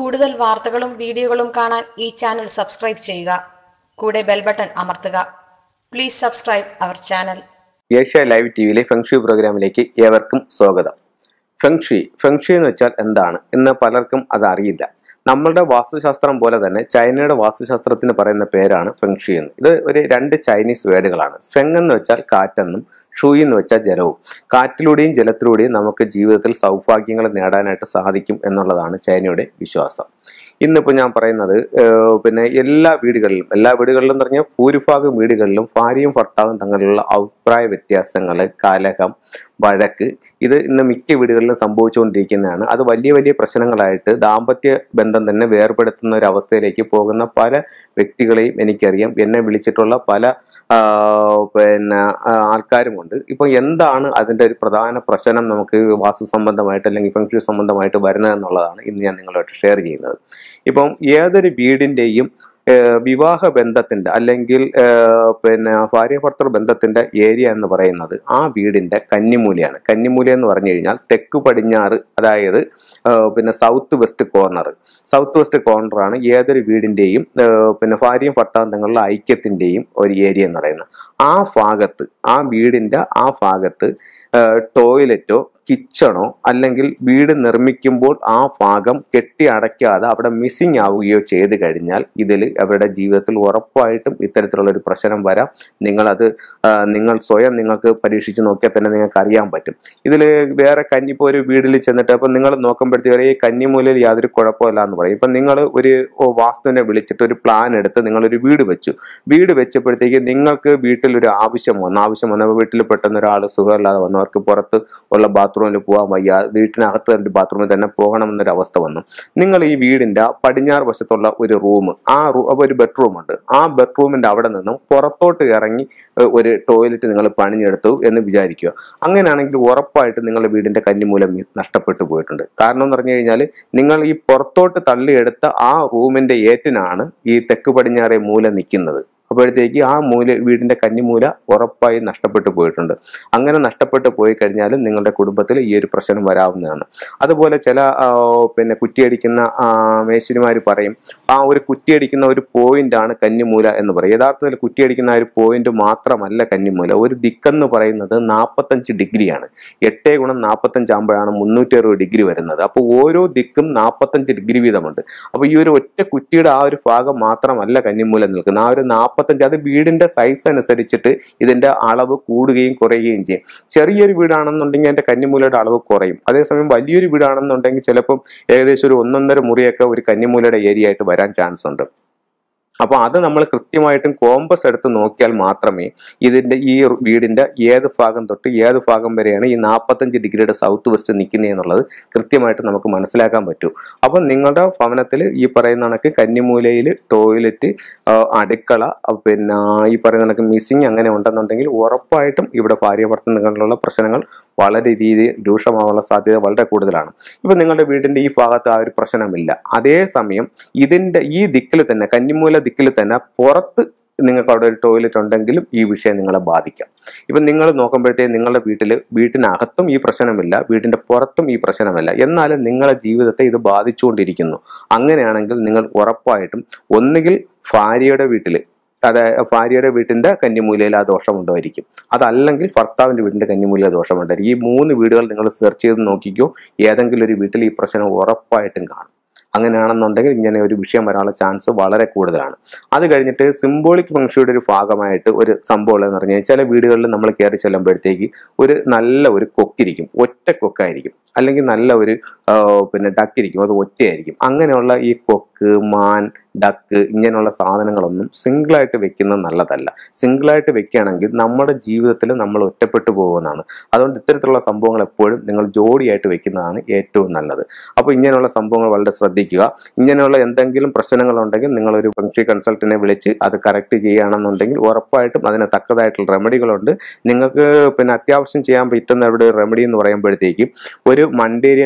കൂടുതൽ വാർത്തകളും വീഡിയോകളും കാണാൻ ഈ ചാനൽ സബ്സ്ക്രൈബ് ചെയ്യുക കൂടെ ബെൽ ബട്ടൺ അമർത്തുക please subscribe our channel Asia live T വിയിലെ ഫെങ്ഷി പ്രോഗ്രാമിലേക്ക് ഏവർക്കും സ്വാഗതം ഫെങ്ഷി ഫെങ്ഷി എന്ന് വെച്ചാൽ എന്താണ് എന്ന് പലർക്കും അത് അറിയില്ല നമ്മളുടെ വാസ്തുശാസ്ത്രം പോലെ തന്നെ ചൈനയുടെ വാസ്തുശാസ്ത്രത്തിന് പറയുന്ന പേരാണ് ഫെങ്ഷി എന്ന് ഇത് ഒരു രണ്ട് ചൈനീസ് വേർഡുകളാണ് ഫെങ് എന്ന് വെച്ചാൽ കാറ്റെന്നും ഷൂയി എന്ന് വെച്ചാൽ ജലവും കാറ്റിലൂടെയും ജലത്തിലൂടെയും നമുക്ക് ജീവിതത്തിൽ സൗഭാഗ്യങ്ങൾ നേടാനായിട്ട് സാധിക്കും എന്നുള്ളതാണ് ചൈനയുടെ വിശ്വാസം ഇന്നിപ്പോൾ ഞാൻ പറയുന്നത് ഏഹ്, പിന്നെ എല്ലാ വീടുകളിലും എല്ലാ വീടുകളിലും എന്ന് പറഞ്ഞാൽ ഭൂരിഭാഗം വീടുകളിലും ഭാര്യയും ഭർത്താവും തമ്മിലുള്ള അഭിപ്രായ വ്യത്യാസങ്ങൾ കലഹം വഴക്ക് ഇത് ഇന്ന് മിക്ക വീടുകളിലും സംഭവിച്ചുകൊണ്ടിരിക്കുന്നതാണ് അത് വലിയ വലിയ പ്രശ്നങ്ങളായിട്ട് ദാമ്പത്യ ബന്ധം തന്നെ വേർപെടുത്തുന്ന ഒരു അവസ്ഥയിലേക്ക് പോകുന്ന പല വ്യക്തികളെയും എനിക്കറിയാം എന്നെ വിളിച്ചിട്ടുള്ള പല ആ, പിന്നെ ആ, ആൾക്കാരുമുണ്ട് ഇപ്പം എന്താണ് അതിൻ്റെ ഒരു പ്രധാന പ്രശ്നം നമുക്ക് വാസ്തു സംബന്ധമായിട്ട് അല്ലെങ്കിൽ ഫംഗ്ഷൻ സംബന്ധമായിട്ട് വരുന്നത് എന്നുള്ളതാണ് ഇന്ന് ഞാൻ നിങ്ങളുമായിട്ട് ഷെയർ ചെയ്യുന്നത് ഇപ്പം ഏതൊരു വീടിൻ്റെയും ഏഹ് വിവാഹ ബന്ധത്തിന്റെ അല്ലെങ്കിൽ ഏഹ് പിന്നെ ഭാര്യ ഭർത്തൃ ബന്ധത്തിന്റെ ഏരിയ എന്ന് പറയുന്നത് ആ വീടിന്റെ കന്നിമൂലയാണ് കന്നിമൂല എന്ന് പറഞ്ഞു കഴിഞ്ഞാൽ തെക്ക് പടിഞ്ഞാറ് അതായത് ഏഹ് പിന്നെ south west corner south west കോർണറാണ് ഏതൊരു വീടിന്റെയും ഏഹ് പിന്നെ ഭാര്യയും ഭർത്താവും തമ്മിലുള്ള ഐക്യത്തിന്റെയും ഒരു ഏരിയ എന്ന് പറയുന്നത് ആ ഭാഗത്ത് ആ വീടിന്റെ ആ ഭാഗത്ത് ടോയ്ലറ്റോ കിച്ചണോ അല്ലെങ്കിൽ വീട് നിർമ്മിക്കുമ്പോൾ ആ ഭാഗം കെട്ടി അടയ്ക്കാതെ അവിടെ മിസ്സിങ് ആവുകയോ ചെയ്ത് കഴിഞ്ഞാൽ ഇതിൽ അവരുടെ ജീവിതത്തിൽ ഉറപ്പായിട്ടും ഇത്തരത്തിലുള്ള ഒരു പ്രശ്നം വരാം നിങ്ങളത് ആ, നിങ്ങൾ സ്വയം നിങ്ങൾക്ക് പരീക്ഷിച്ച് നോക്കിയാൽ തന്നെ നിങ്ങൾക്ക് അറിയാൻ പറ്റും ഇതിൽ വേറെ കന്നി ഇപ്പോൾ ഒരു വീട്ടിൽ ചെന്നിട്ട് അപ്പം നിങ്ങൾ നോക്കുമ്പോഴത്തേക്ക് ഈ കന്നിമൂലയിൽ യാതൊരു കുഴപ്പമില്ല എന്ന് പറയും ഇപ്പം നിങ്ങൾ ഒരു ഓ, വാസ്തുവിനെ വിളിച്ചിട്ട് ഒരു പ്ലാൻ എടുത്ത് നിങ്ങളൊരു വീട് വെച്ചു വീട് വെച്ചപ്പോഴത്തേക്ക് നിങ്ങൾക്ക് വീട്ടിൽ ഒരു ആവശ്യം വന്നു ആവശ്യം വന്നപ്പോൾ വീട്ടിൽ പെട്ടെന്ന് ഒരാൾ സുഖമില്ലാതെ വന്നു അവർക്ക് പുറത്ത് ഉള്ള ബാത്റൂമിൽ പോകാൻ വയ്യ വീട്ടിനകത്ത് ഒരു ബാത്റൂമിൽ തന്നെ പോകണമെന്നൊരു അവസ്ഥ വന്നു നിങ്ങൾ ഈ വീടിന്റെ പടിഞ്ഞാറ് വശത്തുള്ള ഒരു റൂം ആ റൂ അപ്പോൾ ഒരു ബെഡ്റൂം ഉണ്ട് ആ ബെഡ്റൂമിന്റെ അവിടെ നിന്നും പുറത്തോട്ട് ഇറങ്ങി ഏഹ്, ഒരു ടോയ്ലറ്റ് നിങ്ങൾ പണിഞ്ഞെടുത്തു എന്ന് വിചാരിക്കുക അങ്ങനെയാണെങ്കിൽ ഉറപ്പായിട്ട് നിങ്ങളുടെ വീടിന്റെ കന്നിമൂലം ഈ നഷ്ടപ്പെട്ടു പോയിട്ടുണ്ട് കാരണം എന്ന് പറഞ്ഞു കഴിഞ്ഞാൽ നിങ്ങൾ ഈ പുറത്തോട്ട് തള്ളിയെടുത്ത ആ റൂമിന്റെ ഏറ്റിനാണ് ഈ തെക്ക് പടിഞ്ഞാറേ മൂല നിൽക്കുന്നത് അപ്പോഴത്തേക്ക് ആ മൂല വീടിന്റെ കന്നിമൂല ഉറപ്പായി നഷ്ടപ്പെട്ടു പോയിട്ടുണ്ട് അങ്ങനെ നഷ്ടപ്പെട്ടു പോയി കഴിഞ്ഞാൽ നിങ്ങളുടെ കുടുംബത്തിൽ ഈ ഒരു പ്രശ്നം വരാവുന്നതാണ് അതുപോലെ ചില ആ, പിന്നെ കുറ്റിയടിക്കുന്ന മേശിരിമാർ പറയും ആ ഒരു കുറ്റിയടിക്കുന്ന ഒരു പോയിന്റ് ആണ് കന്നിമൂല എന്ന് പറയും യഥാർത്ഥത്തിൽ കുറ്റിയടിക്കുന്ന ആ ഒരു പോയിന്റ് മാത്രമല്ല കന്നിമൂല ഒരു ദിക്കെന്ന് പറയുന്നത് നാൽപ്പത്തഞ്ച് ഡിഗ്രിയാണ് എട്ടേ ഗുണം നാൽപ്പത്തഞ്ച് ആകുമ്പോഴാണ് മുന്നൂറ്റി അറുപത് ഡിഗ്രി വരുന്നത് അപ്പോൾ ഓരോ ദിക്കും നാൽപ്പത്തഞ്ച് ഡിഗ്രി വീതമുണ്ട് അപ്പോൾ ഈ ഒരു ഒറ്റ കുറ്റിയുടെ ആ ഒരു ഭാഗം മാത്രമല്ല കന്നിമൂല നിൽക്കുന്നത് ആ ഒരു നാൽപ്പത്തഞ്ച് അത് വീടിന്റെ സൈസ് അനുസരിച്ചിട്ട് ഇതിന്റെ അളവ് കൂടുകയും കുറയുകയും ചെയ്യും ചെറിയൊരു വീടാണെന്നുണ്ടെങ്കിൽ അതിന്റെ കന്നിമൂലയുടെ അളവ് കുറയും അതേസമയം വലിയൊരു വീടാണെന്നുണ്ടെങ്കിൽ ചിലപ്പം ഏകദേശം ഒരു ഒന്നൊന്നര മുറിയൊക്കെ ഒരു കന്നിമൂലയുടെ ഏരിയ ആയിട്ട് വരാൻ ചാൻസ് ഉണ്ട് അപ്പോൾ അത് നമ്മൾ കൃത്യമായിട്ടും കോമ്പസ് എടുത്ത് നോക്കിയാൽ മാത്രമേ ഇതിന്റെ ഈ വീടിന്റെ ഏത് ഭാഗം തൊട്ട് ഏത് ഭാഗം വരെയാണ് ഈ നാൽപ്പത്തഞ്ച് ഡിഗ്രിയുടെ സൗത്ത് വെസ്റ്റ് നിൽക്കുന്നത് എന്നുള്ളത് കൃത്യമായിട്ട് നമുക്ക് മനസ്സിലാക്കാൻ പറ്റൂ അപ്പം നിങ്ങളുടെ ഭവനത്തിൽ ഈ പറയുന്ന കണക്ക് കന്നിമൂലയിൽ ടോയ്ലറ്റ് അടുക്കള ആ, പിന്നെ ഈ പറയുന്ന കണക്ക് മിസ്സിങ് അങ്ങനെ ഉണ്ടെന്നുണ്ടെങ്കിൽ ഉറപ്പായിട്ടും ഇവിടെ ഭാര്യ ഭർത്തൃ പ്രശ്നങ്ങൾ വളരെ രീതിയിൽ രൂക്ഷമാവാനുള്ള സാധ്യത വളരെ കൂടുതലാണ് ഇപ്പം നിങ്ങളുടെ വീടിന്റെ ഈ ഭാഗത്ത് ആ ഒരു പ്രശ്നമില്ല അതേസമയം ഇതിന്റെ ഈ ദിക്കിൽ തന്നെ കന്നിമൂല ദിക്കിൽ തന്നെ പുറത്ത് നിങ്ങൾക്ക് അവിടെ ഒരു ടോയ്ലറ്റ് ഉണ്ടെങ്കിലും ഈ വിഷയം നിങ്ങളെ ബാധിക്കാം ഇപ്പം നിങ്ങൾ നോക്കുമ്പോഴത്തേക്ക് നിങ്ങളുടെ വീട്ടിൽ വീട്ടിനകത്തും ഈ പ്രശ്നമില്ല വീടിന്റെ പുറത്തും ഈ പ്രശ്നമില്ല എന്നാലും നിങ്ങളുടെ ജീവിതത്തെ ഇത് ബാധിച്ചുകൊണ്ടിരിക്കുന്നു അങ്ങനെയാണെങ്കിൽ നിങ്ങൾ ഉറപ്പായിട്ടും ഒന്നുകിൽ ഭാര്യയുടെ വീട്ടിൽ അതായത് ഭാര്യയുടെ വീട്ടിന്റെ കന്നിമൂലയിൽ ആ ദോഷമുണ്ടായിരിക്കും അതല്ലെങ്കിൽ ഭർത്താവിന്റെ വീടിന്റെ കന്നിമൂലയിൽ ദോഷമുണ്ടായിരിക്കും ഈ മൂന്ന് വീടുകൾ നിങ്ങൾ സെർച്ച് ചെയ്ത് നോക്കിക്കോ ഏതെങ്കിലും ഒരു വീട്ടിൽ ഈ പ്രശ്നം ഉറപ്പായിട്ടും കാണും അങ്ങനെയാണെന്നുണ്ടെങ്കിൽ ഇങ്ങനെ ഒരു വിഷയം വരാനുള്ള ചാൻസ് വളരെ കൂടുതലാണ് അത് കഴിഞ്ഞിട്ട് സിംബോളിക് ഫംഗ്ഷയുടെ ഒരു ഭാഗമായിട്ട് ഒരു സംഭവം എന്ന് പറഞ്ഞാൽ ചില വീടുകളിൽ നമ്മൾ കയറി ചെല്ലുമ്പോഴത്തേക്ക് ഒരു നല്ല ഒരു കൊക്കിരിക്കും ഒറ്റ കൊക്കായിരിക്കും അല്ലെങ്കിൽ നല്ല ഒരു ആ, പിന്നെ ഡക്കിരിക്കും അത് ഒറ്റയായിരിക്കും അങ്ങനെയുള്ള ഈ കൊക്ക് മാൻ ഡക്ക് ഇങ്ങനെയുള്ള സാധനങ്ങളൊന്നും സിംഗിളായിട്ട് വെക്കുന്നത് നല്ലതല്ല സിംഗിളായിട്ട് വെക്കുകയാണെങ്കിൽ നമ്മുടെ ജീവിതത്തിൽ നമ്മൾ ഒറ്റപ്പെട്ടു പോകുന്നതാണ് അതുകൊണ്ട് ഇത്തരത്തിലുള്ള സംഭവങ്ങൾ എപ്പോഴും നിങ്ങൾ ജോഡിയായിട്ട് വെക്കുന്നതാണ് ഏറ്റവും നല്ലത് അപ്പോൾ ഇങ്ങനെയുള്ള സംഭവങ്ങൾ വളരെ ശ്രദ്ധിക്കുക ഇങ്ങനെയുള്ള എന്തെങ്കിലും പ്രശ്നങ്ങളുണ്ടെങ്കിൽ നിങ്ങളൊരു ഫംഗ്ഷി കൺസൾട്ടിനെ വിളിച്ച് അത് കറക്റ്റ് ചെയ്യുകയാണെന്നുണ്ടെങ്കിൽ ഉറപ്പായിട്ടും അതിന് തക്കതായിട്ടുള്ള റെമഡികളുണ്ട് നിങ്ങൾക്ക് പിന്നെ അത്യാവശ്യം ചെയ്യാൻ പറ്റുന്ന ഇവിടെ റെമഡി എന്ന് പറയുമ്പോഴത്തേക്കും ഒരു മണ്ടേരിയൻ ഡക്കിന്റെ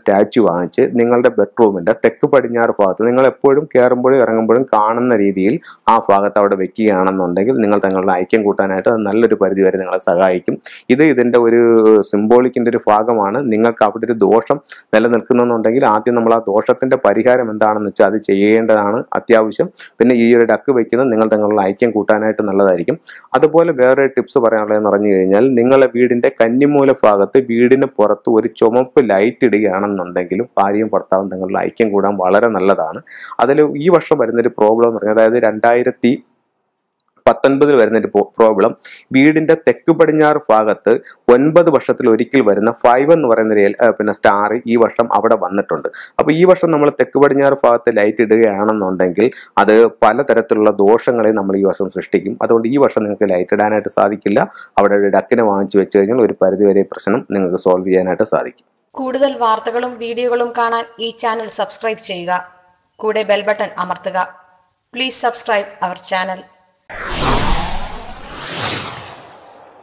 സ്റ്റാച്ചു വാങ്ങിച്ച് നിങ്ങളുടെ ബെഡ്റൂമിന്റെ തെക്ക് പടിഞ്ഞാറ് ഭാഗത്ത് നിങ്ങൾ എപ്പോഴും കയറുമ്പോഴും ഇറങ്ങുമ്പോഴും കാണുന്ന രീതിയിൽ ആ ഭാഗത്ത് അവിടെ വെക്കുകയാണെന്നുണ്ടെങ്കിൽ നിങ്ങൾ തങ്ങളുടെ ഐക്യം കൂട്ടാനായിട്ട് അത് നല്ലൊരു പരിധി വരെ നിങ്ങളെ സഹായിക്കും ഇത് ഇതിന്റെ ഒരു സിംബോളിക്കിന്റെ ഒരു ഭാഗമാണ് നിങ്ങൾക്ക് അവിടെ ഒരു ദോഷം നിലനിൽക്കുന്നുണ്ടെങ്കിൽ ആദ്യം നമ്മൾ ആ ദോഷത്തിന്റെ പരിഹാരം എന്താണെന്ന് വെച്ചാൽ അത് ചെയ്യേണ്ടതാണ് അത്യാവശ്യം പിന്നെ ഈ ഒരു ഡക്ക് വെക്കുന്നത് നിങ്ങൾ തങ്ങളുടെ ഐക്യം കൂട്ടാനായിട്ട് നല്ലതായിരിക്കും അതുപോലെ വേറെ ടിപ്സ് പറയാനുള്ളതെന്ന് പറഞ്ഞു കഴിഞ്ഞാൽ നിങ്ങളെ വീടിന്റെ കന്നിമൂല ഭാഗത്ത് വീടിന് പുറത്ത് ഒരു ചുമപ്പ് ലൈറ്റ് ഇടുകയാണെന്നുണ്ടെങ്കിലും ഭാര്യയും ഭർത്താവും തങ്ങളുടെ ഐക്യം കൂടാൻ വളരെ നല്ലതാണ് അതിൽ ഈ വർഷം വരുന്നൊരു പ്രോബ്ലം എന്ന് പറഞ്ഞാൽ അതായത് രണ്ടായിരത്തി പത്തൊൻപതിൽ വരുന്നൊരു പ്രോബ്ലം വീടിന്റെ തെക്ക് പടിഞ്ഞാറ് ഭാഗത്ത് ഒൻപത് വർഷത്തിൽ ഒരിക്കൽ വരുന്ന ഫൈവ് എന്ന് പറയുന്ന ഒരു എൽ- ഏർ പിന്നെ സ്റ്റാർ ഈ വർഷം അവിടെ വന്നിട്ടുണ്ട് അപ്പോൾ ഈ വർഷം നമ്മൾ തെക്ക് പടിഞ്ഞാറ് ഭാഗത്ത് ലൈറ്റ് ഇടുകയാണെന്നുണ്ടെങ്കിൽ അത് പലതരത്തിലുള്ള ദോഷങ്ങളെ നമ്മൾ ഈ വർഷം സൃഷ്ടിക്കും അതുകൊണ്ട് ഈ വർഷം നിങ്ങൾക്ക് ലൈറ്റ് ഇടാനായിട്ട് സാധിക്കില്ല അവിടെ ഒരു ഡക്കിനെ വാങ്ങിച്ചു വെച്ച് കഴിഞ്ഞാൽ ഒരു പരിധിവരെ ഈ പ്രശ്നം നിങ്ങൾക്ക് സോൾവ് ചെയ്യാനായിട്ട് സാധിക്കും കൂടുതൽ വാർത്തകളും വീഡിയോകളും കാണാൻ ഈ ചാനൽ സബ്സ്ക്രൈബ് ചെയ്യുക കൂടെ ബെൽ ബട്ടൺ അമർത്തുക പ്ലീസ് സബ്സ്ക്രൈബ് അവർ ചാനൽ